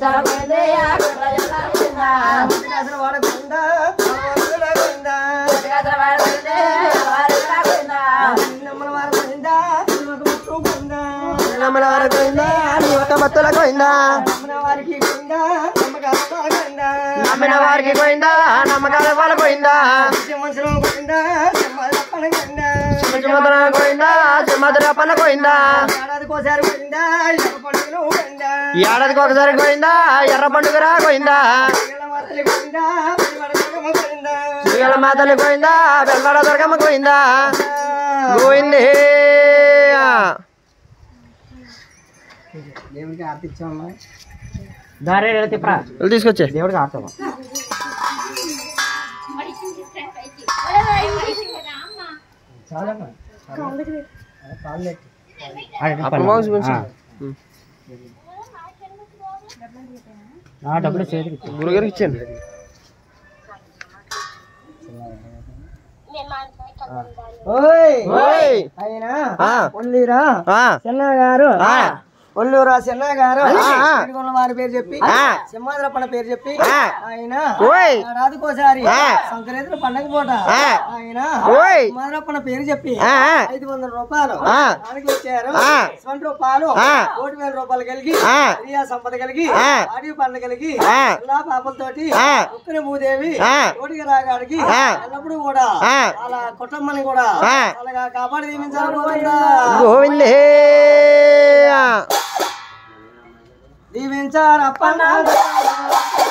అసలు వాడకుండా వాడకుండా నిమ్మల వాడకుండా ఒక ముట్టు పోయిందా నమ్మల వారికి పోయిందా నీ యొక్క భక్తులకు పోయిందా నమ్మిన వారికి పోయిందా నమ్మకాల పోయిందా నమ్మిన వారికి పోయిందా నమ్మకాల వాళ్ళ పోయిందా సింహంసరం పోయిందా సింహాసనం పోయిందా సింహద్ర పోయిందా సింహద్ర పన్న పోయిందా ఏడాదికి ఒకసారి పోయిందా ఎర్ర పండుగలు పోయిందా ఏడాదికి ఒకసారి పోయిందా ఎర్ర పండుగ పోయిందా పిల్లల వార్తలు పోయిందా పిల్లల పోయిందా శ్రీగల మాతలు పోయిందా బెల్లడ దుర్గమ్మ పోయిందా గోవిందే దేవుడికి ఆర్తిచ్చామా దారే తిప్పరా తీసుకొచ్చే దేవుడికి ఆడతావా డబ్బులు చేతికి ఇచ్చేయ్. గురుగారికి ఇచ్చాను ఓయ్ ఓయ్ అయినా ఆ. ఒల్లిరా ఆ, చెన్న గారు ఆ. ఒల్లూరా చెన్న గారు ఆ, ఆ. ఏడుగొండల వారి పేరు చెప్పి ఆ. సింహాద్రప్పన పేరు చెప్పి ఆ. ఆయన ఓయ్. ఏడాదికోసారి ఆ. సంక్రాంతి పండగ పూట ఆ. ఆయన ఓయ్. సింహాద్రప్పన పేరు చెప్పి ఆ, ఆ. ఐదు వందల రూపాయలు ఆ. దానికి వచ్చారు ఆ. ఇటువంటి రూపాయలు ఆ. కోటి వేల రూపాయలు కలిగి ఆ. క్రియా సంపద కలిగి ఆ. అడవి పండ్ల కలిగి ఆ. పిల్లా పాపలతోటి ఆ. ఉక్కుని భూదేవి ఆ. కోటికి రాగాడికి ఆ. ఎల్లప్పుడూ కూడా ఆ. అలా కుటుంబాన్ని కూడా ఆ. అలాగా కాపాడి దీవించాలి గోవిందా. గోవిందే దీవించారప్పన్న